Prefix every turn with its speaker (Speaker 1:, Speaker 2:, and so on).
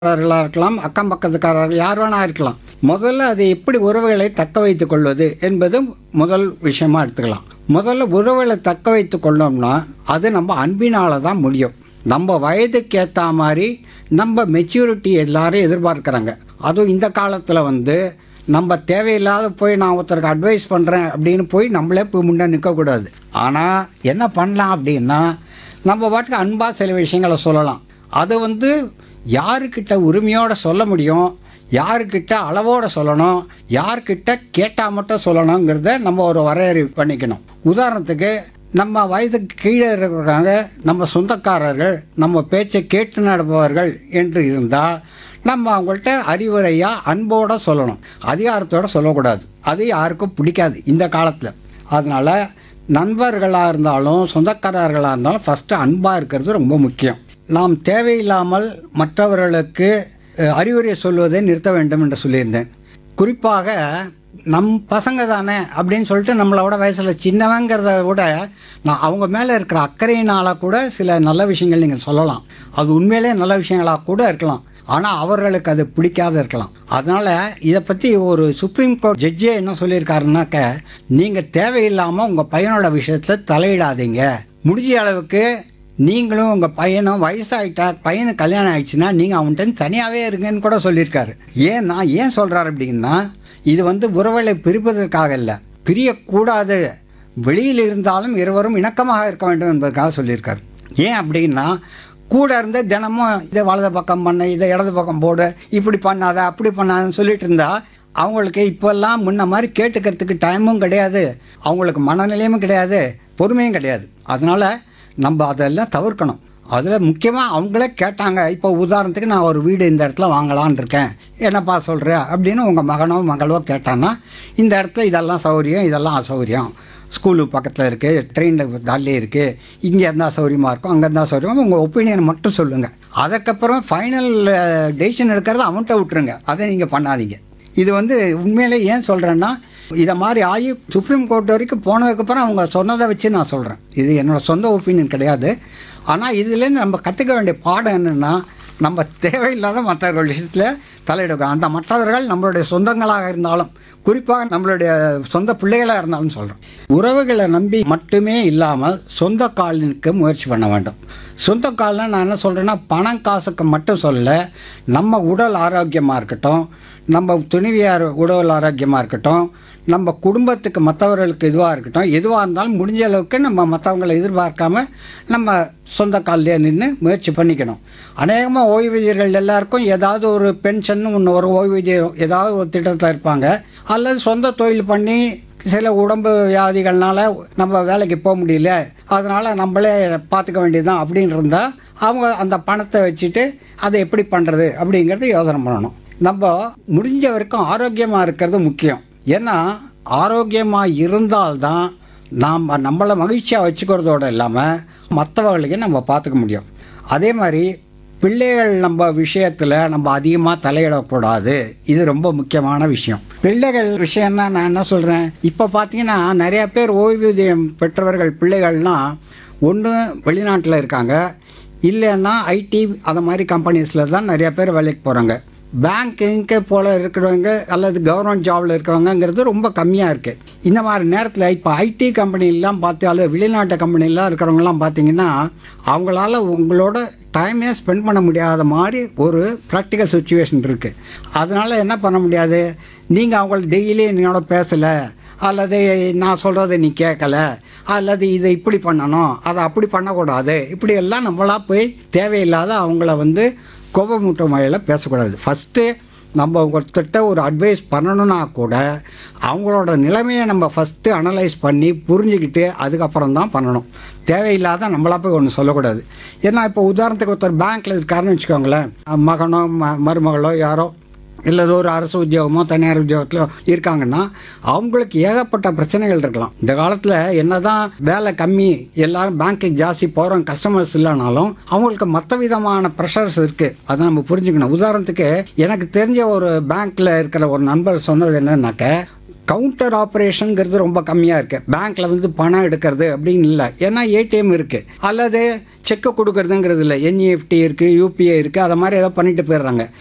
Speaker 1: சொந்தக்காரர்களாக இருக்கலாம் அக்கம் பக்கத்துக்காரர்கள் யார் வேணா இருக்கலாம் முதல்ல அது எப்படி உறவுகளை தக்க வைத்துக் கொள்வது என்பது முதல் விஷயமா எடுத்துக்கலாம் முதல்ல உறவுகளை தக்க வைத்துக் கொள்ளோம்னா அது நம்ம அன்பினால தான் முடியும் நம்ம வயதுக்கு ஏற்ற மாதிரி நம்ம மெச்சூரிட்டி எல்லாரும் எதிர்பார்க்குறாங்க அதுவும் இந்த காலத்தில் வந்து நம்ம தேவையில்லாத போய் நான் ஒருத்தருக்கு அட்வைஸ் பண்ணுறேன் அப்படின்னு போய் நம்மளே போய் முன்னே நிற்கக்கூடாது ஆனால் என்ன பண்ணலாம் அப்படின்னா நம்ம பாட்டுக்கு அன்பாக சில விஷயங்களை சொல்லலாம் அது வந்து யாருக்கிட்ட உரிமையோட சொல்ல முடியும் யாருக்கிட்ட அளவோட சொல்லணும் யார்கிட்ட கேட்டால் மட்டும் சொல்லணுங்கிறத நம்ம ஒரு வரையறை பண்ணிக்கணும் உதாரணத்துக்கு நம்ம வயதுக்கு கீழே இருக்கிறவங்க நம்ம சொந்தக்காரர்கள் நம்ம பேச்சை கேட்டு நடப்பவர்கள் என்று இருந்தால் நம்ம அவங்கள்ட்ட அறிவுரையாக அன்போடு சொல்லணும் அதிகாரத்தோட சொல்லக்கூடாது அது யாருக்கும் பிடிக்காது இந்த காலத்தில் அதனால் நண்பர்களாக இருந்தாலும் சொந்தக்காரர்களாக இருந்தாலும் ஃபஸ்ட்டு அன்பாக இருக்கிறது ரொம்ப முக்கியம் நாம் தேவையில்லாமல் மற்றவர்களுக்கு அஹ், அறிவுரை சொல்வதை நிறுத்த வேண்டும் என்று சொல்லியிருந்தேன் குறிப்பாக நம் பசங்க தானே அப்படின்னு சொல்லிட்டு நம்மளோட வயசில் சின்னவங்கிறத விட நான் அவங்க மேலே இருக்கிற அக்கறையினால் கூட சில நல்ல விஷயங்கள் நீங்கள் சொல்லலாம் அது உண்மையிலே நல்ல விஷயங்களாக கூட இருக்கலாம் ஆனால் அவர்களுக்கு அது பிடிக்காத இருக்கலாம் அதனால் இதை பற்றி ஒரு சுப்ரீம் கோர்ட் ஜட்ஜே என்ன சொல்லியிருக்காருனாக்க நீங்கள் தேவையில்லாமல் உங்கள் பையனோட விஷயத்தில் தலையிடாதீங்க முடிஞ்ச அளவுக்கு நீங்களும் உங்கள் பையனும் வயசாகிட்டா பையனுக்கு கல்யாணம் ஆயிடுச்சுன்னா நீங்கள் அவன்கிட்ட தனியாகவே இருங்கன்னு கூட சொல்லியிருக்காரு ஏன் நான் ஏன் சொல்கிறாரு அப்படின்னா இது வந்து உறவுகளை பிரிப்பதற்காக இல்லை பிரியக்கூடாது வெளியில் இருந்தாலும் இருவரும் இணக்கமாக இருக்க வேண்டும் என்பதற்காக சொல்லியிருக்காரு ஏன் அப்படின்னா கூட இருந்து தினமும் இதை வலது பக்கம் பண்ண இதை இடது பக்கம் போடு இப்படி பண்ணாத அப்படி பண்ணாதன்னு சொல்லிட்டு இருந்தா அவங்களுக்கு இப்போல்லாம் முன்ன மாதிரி கேட்டுக்கிறதுக்கு டைமும் கிடையாது அவங்களுக்கு மனநிலையும் கிடையாது பொறுமையும் கிடையாது அதனால் நம்ம அதெல்லாம் தவிர்க்கணும் அதில் முக்கியமாக அவங்களே கேட்டாங்க இப்போ உதாரணத்துக்கு நான் ஒரு வீடு இந்த இடத்துல வாங்கலான் இருக்கேன் என்னப்பா சொல்கிற அப்படின்னு உங்கள் மகனோ மகளோ கேட்டான்னா இந்த இடத்துல இதெல்லாம் சௌகரியம் இதெல்லாம் அசௌகரியம் ஸ்கூலு பக்கத்தில் இருக்குது ட்ரெயினில் தள்ளி இருக்குது இங்கே இருந்தால் சௌகரியமாக இருக்கும் அங்கே இருந்தால் சௌகரியமாக உங்கள் ஒப்பீனியன் மட்டும் சொல்லுங்கள் அதுக்கப்புறம் ஃபைனல் டெசிஷன் எடுக்கிறத அவன்கிட்ட விட்டுருங்க அதை நீங்கள் பண்ணாதீங்க இது வந்து உண்மையிலே ஏன் சொல்கிறேன்னா இதை மாதிரி ஆகி சுப்ரீம் கோர்ட் வரைக்கும் போனதுக்கப்புறம் அவங்க சொன்னதை வச்சு நான் சொல்கிறேன் இது என்னோடய சொந்த ஒப்பீனியன் கிடையாது ஆனால் இதுலேருந்து நம்ம கற்றுக்க வேண்டிய பாடம் என்னென்னா நம்ம தேவையில்லாத மற்றவர்கள் விஷயத்தில் தலையிடுவோம் அந்த மற்றவர்கள் நம்மளுடைய சொந்தங்களாக இருந்தாலும் குறிப்பாக நம்மளுடைய சொந்த பிள்ளைகளாக இருந்தாலும் சொல்கிறோம் உறவுகளை நம்பி மட்டுமே இல்லாமல் சொந்த காலினுக்கு முயற்சி பண்ண வேண்டும் சொந்த கால்னா நான் என்ன சொல்கிறேன்னா பணம் காசுக்கு மட்டும் சொல்ல நம்ம உடல் ஆரோக்கியமாக இருக்கட்டும் நம்ம துணைவியார் உடல் ஆரோக்கியமாக இருக்கட்டும் நம்ம குடும்பத்துக்கு மற்றவர்களுக்கு இதுவாக இருக்கட்டும் எதுவாக இருந்தாலும் முடிஞ்ச அளவுக்கு நம்ம மற்றவங்களை எதிர்பார்க்காம நம்ம சொந்த காலிலே நின்று முயற்சி பண்ணிக்கணும் அநேகமாக ஓய்வூதியர்கள் எல்லாருக்கும் ஏதாவது ஒரு பென்ஷன் ஒன்று ஒரு ஓய்வூதியம் ஏதாவது ஒரு திட்டத்தில் இருப்பாங்க அல்லது சொந்த தொழில் பண்ணி சில உடம்பு வியாதிகள்னால நம்ம வேலைக்கு போக முடியல அதனால் நம்மளே பார்த்துக்க வேண்டியதுதான் அப்படின்னு இருந்தால் அவங்க அந்த பணத்தை வச்சுட்டு அதை எப்படி பண்ணுறது அப்படிங்கிறது யோசனை பண்ணணும் நம்ம முடிஞ்ச வரைக்கும் ஆரோக்கியமாக இருக்கிறது முக்கியம் ஏன்னா ஆரோக்கியமாக இருந்தால்தான் நாம் நம்மளை மகிழ்ச்சியாக வச்சுக்கிறதோடு இல்லாமல் மற்றவர்களுக்கு நம்ம பார்த்துக்க முடியும் அதே மாதிரி பிள்ளைகள் நம்ம விஷயத்தில் நம்ம அதிகமாக தலையிடக்கூடாது இது ரொம்ப முக்கியமான விஷயம் பிள்ளைகள் விஷயம்னா நான் என்ன சொல்கிறேன் இப்போ பார்த்தீங்கன்னா நிறைய பேர் ஓய்வூதியம் பெற்றவர்கள் பிள்ளைகள்னால் ஒன்று வெளிநாட்டில் இருக்காங்க இல்லைன்னா ஐடி அது மாதிரி கம்பெனிஸில் தான் நிறைய பேர் வேலைக்கு போகிறாங்க பேங்க் இங்கே போல் இருக்கிறவங்க அல்லது கவர்மெண்ட் ஜாபில் இருக்கிறவங்கங்கிறது ரொம்ப கம்மியாக இருக்குது இந்த மாதிரி நேரத்தில் இப்போ ஐடி கம்பெனிலாம் பார்த்து அல்லது வெளிநாட்டு கம்பெனிலாம் இருக்கிறவங்கலாம் பார்த்தீங்கன்னா அவங்களால உங்களோட டைமே ஸ்பெண்ட் பண்ண முடியாத மாதிரி ஒரு ப்ராக்டிக்கல் சுச்சுவேஷன் இருக்குது அதனால் என்ன பண்ண முடியாது நீங்கள் அவங்கள டெய்லி என்னோட பேசலை அல்லது நான் சொல்கிறத நீ கேட்கல அல்லது இதை இப்படி பண்ணணும் அதை அப்படி பண்ணக்கூடாது இப்படி எல்லாம் நம்மளா போய் தேவையில்லாத அவங்கள வந்து கோபமூட்ட முறையில் பேசக்கூடாது ஃபஸ்ட்டு நம்ம ஒருத்தட்ட ஒரு அட்வைஸ் பண்ணணும்னா கூட அவங்களோட நிலைமையை நம்ம ஃபஸ்ட்டு அனலைஸ் பண்ணி புரிஞ்சுக்கிட்டு அதுக்கப்புறம் தான் பண்ணணும் தேவையில்லாத நம்மளா போய் ஒன்று சொல்லக்கூடாது ஏன்னா இப்போ உதாரணத்துக்கு ஒருத்தர் பேங்க்கில் இருக்காருன்னு வச்சுக்கோங்களேன் மகனோ ம மருமகளோ யாரோ இல்லை ஒரு அரசு உத்தியோகமோ தனியார் உத்தியோகத்திலோ இருக்காங்கன்னா அவங்களுக்கு ஏகப்பட்ட பிரச்சனைகள் இருக்கலாம் இந்த காலத்தில் என்னதான் வேலை கம்மி எல்லாரும் பேங்க்குக்கு ஜாஸ்தி போகிறோம் கஸ்டமர்ஸ் இல்லைனாலும் அவங்களுக்கு மற்ற விதமான ப்ரெஷர்ஸ் இருக்குது அதை நம்ம புரிஞ்சுக்கணும் உதாரணத்துக்கு எனக்கு தெரிஞ்ச ஒரு பேங்க்கில் இருக்கிற ஒரு நண்பர் சொன்னது என்னன்னாக்க கவுண்டர் ஆப்ரேஷனுங்கிறது ரொம்ப கம்மியாக இருக்குது பேங்க்கில் வந்து பணம் எடுக்கிறது அப்படின்னு இல்லை ஏன்னா ஏடிஎம் இருக்குது அல்லது செக்கை கொடுக்கறதுங்கிறது இல்லை என்இஎஃப்டி இருக்குது யூபிஐ இருக்குது அதை மாதிரி ஏதோ பண்ணிட்டு போயிடுறாங்க